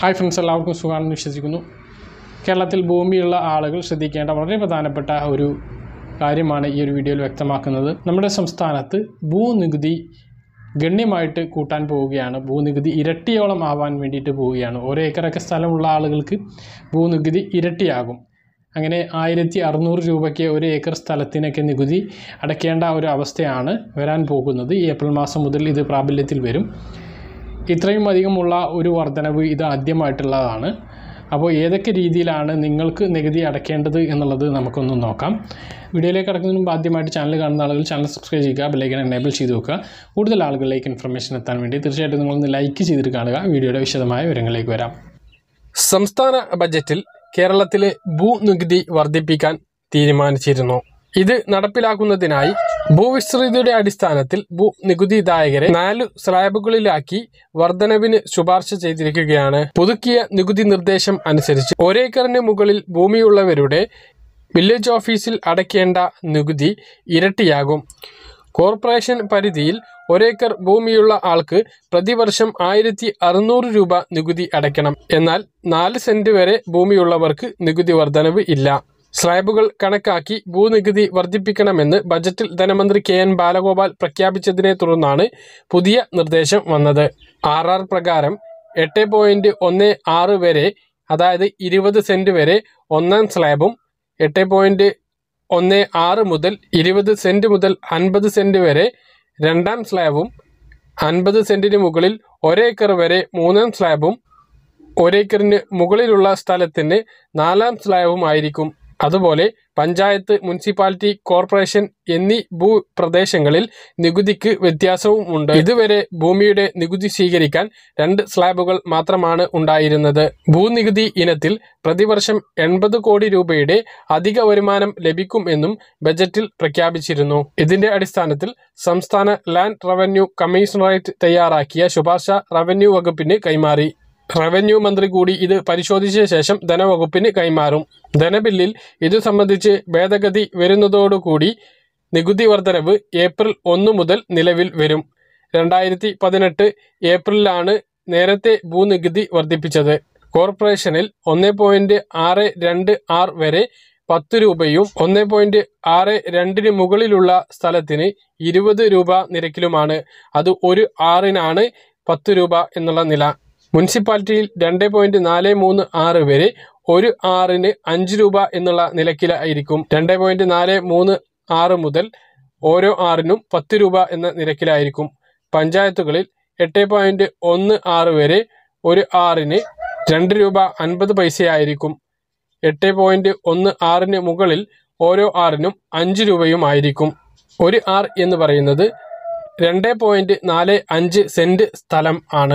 hi friends എല്ലാവർക്കും സുഖമാണെന്ന് വിശ്വസിക്കുന്നു കേരളത്തിൽ ഭൂമിയുള്ള ആളുകൾ ശ്രദ്ധിക്കേണ്ട വളരെ പ്രധാനപ്പെട്ട ഒരു കാര്യമാണ് ഈ ഒരു വീഡിയോയിൽ വ്യക്തമാക്കുന്നത് നമ്മുടെ സംസ്ഥാനത്ത് ഭൂനികുതി ഗണ്യമായിട്ട് കൂട്ടാൻ പോവുകയാണ് ഭൂനികുതി ഇരട്ടിയോളം ആവാൻ വേണ്ടിയിട്ട് പോവുകയാണ് ഓരോ ഏക്കറൊക്കെ സ്ഥലമുള്ള ആളുകൾക്ക് ഭൂനികുതി ഇരട്ടിയാകും അങ്ങനെ ആയിരത്തി അറുന്നൂറ് രൂപയ്ക്ക് ഒരു ഏക്കർ സ്ഥലത്തിനൊക്കെ നികുതി അടയ്ക്കേണ്ട ഒരു അവസ്ഥയാണ് വരാൻ പോകുന്നത് ഈ ഏപ്രിൽ മാസം മുതൽ ഇത് പ്രാബല്യത്തിൽ വരും ഇത്രയും അധികമുള്ള ഒരു വർധനവ് ഇത് ആദ്യമായിട്ടുള്ളതാണ് അപ്പോൾ ഏതൊക്കെ രീതിയിലാണ് നിങ്ങൾക്ക് നികുതി അടയ്ക്കേണ്ടത് എന്നുള്ളത് നമുക്കൊന്ന് നോക്കാം വീഡിയോയിലേക്ക് കടക്കുന്നതിന് മുമ്പ് ആദ്യമായിട്ട് ചാനൽ കാണുന്ന ആളുകൾ ചാനൽ സബ്സ്ക്രൈബ് ചെയ്യുക ബെല്ലൈക്കൻ എനേബിൾ ചെയ്ത് വെക്കുക കൂടുതൽ ആളുകളിലേക്ക് ഇൻഫർമേഷൻ എത്താൻ വേണ്ടി തീർച്ചയായിട്ടും നിങ്ങളൊന്ന് ലൈക്ക് ചെയ്തിട്ട് കാണുക വീഡിയോയുടെ വിശദമായ വിവരങ്ങളിലേക്ക് വരാം സംസ്ഥാന ബജറ്റിൽ കേരളത്തിലെ ഭൂനികുതി വർദ്ധിപ്പിക്കാൻ തീരുമാനിച്ചിരുന്നു ഇത് നടപ്പിലാക്കുന്നതിനായി ഭൂവിസ്തൃതിയുടെ അടിസ്ഥാനത്തിൽ ഭൂനികുതിദായകരെ നാലു സ്ലാബുകളിലാക്കി വർധനവിന് ശുപാർശ ചെയ്തിരിക്കുകയാണ് പുതുക്കിയ നികുതി നിർദ്ദേശം അനുസരിച്ച് ഒരേക്കറിന് മുകളിൽ ഭൂമിയുള്ളവരുടെ വില്ലേജ് ഓഫീസിൽ അടയ്ക്കേണ്ട നികുതി ഇരട്ടിയാകും കോർപ്പറേഷൻ പരിധിയിൽ ഒരേക്കർ ഭൂമിയുള്ള ആൾക്ക് പ്രതിവർഷം ആയിരത്തി അറുന്നൂറ് രൂപ നികുതി അടയ്ക്കണം എന്നാൽ നാല് സെന്റ് വരെ ഭൂമിയുള്ളവർക്ക് നികുതി വർധനവ് ഇല്ല സ്ലാബുകൾ കണക്കാക്കി ഭൂനികുതി വർദ്ധിപ്പിക്കണമെന്ന് ബജറ്റിൽ ധനമന്ത്രി കെ എൻ ബാലഗോപാൽ പ്രഖ്യാപിച്ചതിനെ തുടർന്നാണ് പുതിയ നിർദ്ദേശം വന്നത് ആർ ആർ പ്രകാരം എട്ട് പോയിന്റ് ഒന്ന് ആറ് വരെ അതായത് ഇരുപത് സെന്റ് വരെ ഒന്നാം സ്ലാബും എട്ട് പോയിന്റ് ഒന്ന് ആറ് മുതൽ ഇരുപത് സെന്റ് മുതൽ അൻപത് സെന്റ് വരെ രണ്ടാം സ്ലാബും അൻപത് സെന്റിന് മുകളിൽ ഒരേക്കർ വരെ മൂന്നാം സ്ലാബും ഒരേക്കറിന് മുകളിലുള്ള സ്ഥലത്തിന് നാലാം സ്ലാബും ആയിരിക്കും അതുപോലെ പഞ്ചായത്ത് മുനിസിപ്പാലിറ്റി കോർപ്പറേഷൻ എന്നീ ഭൂപ്രദേശങ്ങളിൽ നികുതിക്ക് വ്യത്യാസവും ഉണ്ട് ഇതുവരെ ഭൂമിയുടെ നികുതി സ്വീകരിക്കാൻ രണ്ട് സ്ലാബുകൾ മാത്രമാണ് ഉണ്ടായിരുന്നത് ഭൂനികുതി ഇനത്തിൽ പ്രതിവർഷം എൺപത് കോടി രൂപയുടെ അധിക വരുമാനം ലഭിക്കും എന്നും ബജറ്റിൽ പ്രഖ്യാപിച്ചിരുന്നു ഇതിന്റെ അടിസ്ഥാനത്തിൽ സംസ്ഥാന ലാൻഡ് റവന്യൂ കമ്മീഷണറേറ്റ് തയ്യാറാക്കിയ ശുപാർശ റവന്യൂ വകുപ്പിന് കൈമാറി റവന്യൂ മന്ത്രി കൂടി ഇത് പരിശോധിച്ച ശേഷം ധനവകുപ്പിന് കൈമാറും ധനബില്ലിൽ ഇതു സംബന്ധിച്ച് ഭേദഗതി വരുന്നതോടുകൂടി നികുതി വർധനവ് ഏപ്രിൽ ഒന്ന് മുതൽ നിലവിൽ വരും രണ്ടായിരത്തി പതിനെട്ട് ഏപ്രിലാണ് നേരത്തെ ഭൂനികുതി വർദ്ധിപ്പിച്ചത് കോർപ്പറേഷനിൽ ഒന്ന് പോയിന്റ് ആറ് രണ്ട് ആർ വരെ പത്ത് രൂപയും ഒന്ന് പോയിന്റ് ആറ് രണ്ടിന് മുകളിലുള്ള സ്ഥലത്തിന് ഇരുപത് രൂപ നിരക്കിലുമാണ് അത് ഒരു ആറിനാണ് പത്ത് രൂപ എന്നുള്ള നില മുനിസിപ്പാലിറ്റിയിൽ രണ്ട് പോയിന്റ് നാല് മൂന്ന് ആറ് വരെ ഒരു ആറിന് അഞ്ച് രൂപ എന്നുള്ള നിരക്കിലായിരിക്കും രണ്ട് പോയിന്റ് നാല് മൂന്ന് ആറ് മുതൽ ഓരോ ആറിനും പത്ത് രൂപ എന്ന നിരക്കിലായിരിക്കും പഞ്ചായത്തുകളിൽ എട്ട് പോയിന്റ് ഒന്ന് ആറ് വരെ ഒരു ആറിന് രണ്ട് രൂപ അൻപത് പൈസയായിരിക്കും എട്ട് പോയിന്റ് ഒന്ന് ആറിന് മുകളിൽ ഓരോ ആറിനും അഞ്ച് രൂപയും ആയിരിക്കും ഒരു ആർ എന്ന് പറയുന്നത് രണ്ട് പോയിന്റ് നാല് അഞ്ച് സെന്റ് സ്ഥലം ആണ്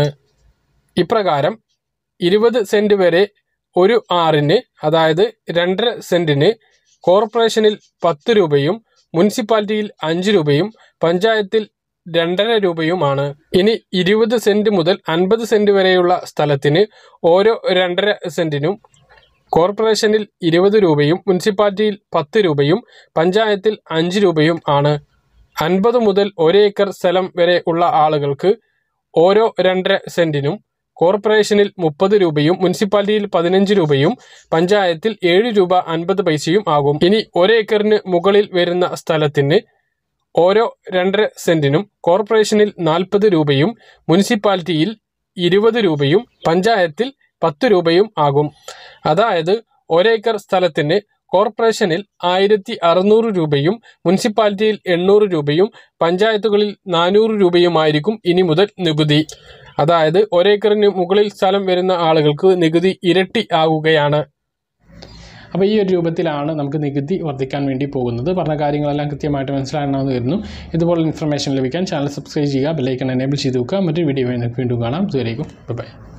ഇപ്രകാരം ഇരുപത് സെന്റ് വരെ ഒരു ആറിന് അതായത് രണ്ടര സെന്റിന് കോർപ്പറേഷനിൽ പത്ത് രൂപയും മുനിസിപ്പാലിറ്റിയിൽ അഞ്ച് രൂപയും പഞ്ചായത്തിൽ രണ്ടര രൂപയുമാണ് ഇനി ഇരുപത് സെന്റ് മുതൽ അൻപത് സെന്റ് വരെയുള്ള സ്ഥലത്തിന് ഓരോ രണ്ടര സെന്റിനും കോർപ്പറേഷനിൽ ഇരുപത് രൂപയും മുനിസിപ്പാലിറ്റിയിൽ പത്ത് രൂപയും പഞ്ചായത്തിൽ അഞ്ച് രൂപയും ആണ് അൻപത് മുതൽ ഒരേക്കർ സ്ഥലം വരെ ഉള്ള ആളുകൾക്ക് ഓരോ രണ്ടര സെന്റിനും കോർപ്പറേഷനിൽ മുപ്പത് രൂപയും മുനിസിപ്പാലിറ്റിയിൽ പതിനഞ്ച് രൂപയും പഞ്ചായത്തിൽ ഏഴ് രൂപ അൻപത് പൈസയും ആകും ഇനി ഒരേക്കറിന് മുകളിൽ വരുന്ന സ്ഥലത്തിന് ഓരോ രണ്ടര സെന്റിനും കോർപ്പറേഷനിൽ നാൽപ്പത് രൂപയും മുനിസിപ്പാലിറ്റിയിൽ ഇരുപത് രൂപയും പഞ്ചായത്തിൽ പത്ത് രൂപയും ആകും അതായത് ഒരേക്കർ സ്ഥലത്തിന് കോർപ്പറേഷനിൽ ആയിരത്തി അറുന്നൂറ് രൂപയും മുനിസിപ്പാലിറ്റിയിൽ എണ്ണൂറ് രൂപയും പഞ്ചായത്തുകളിൽ നാനൂറ് രൂപയുമായിരിക്കും ഇനി മുതൽ നികുതി അതായത് ഒരേക്കറിന് മുകളിൽ സ്ഥലം വരുന്ന ആളുകൾക്ക് നികുതി ഇരട്ടി ആകുകയാണ് അപ്പോൾ ഈ ഒരു രൂപത്തിലാണ് നമുക്ക് നികുതി വർദ്ധിക്കാൻ വേണ്ടി പോകുന്നത് പറഞ്ഞ കാര്യങ്ങളെല്ലാം കൃത്യമായിട്ട് മനസ്സിലാകണമെന്ന് വരുന്നു ഇതുപോലെ ഇൻഫർമേഷൻ ലഭിക്കാൻ ചാനൽ സബ്സ്ക്രൈബ് ചെയ്യുക ബെല്ലൈക്കൺ എനേബിൾ ചെയ്ത് വെക്കുക മറ്റൊരു വീഡിയോ വീണ്ടും കാണാം ഇതുവരേക്കും ബൈ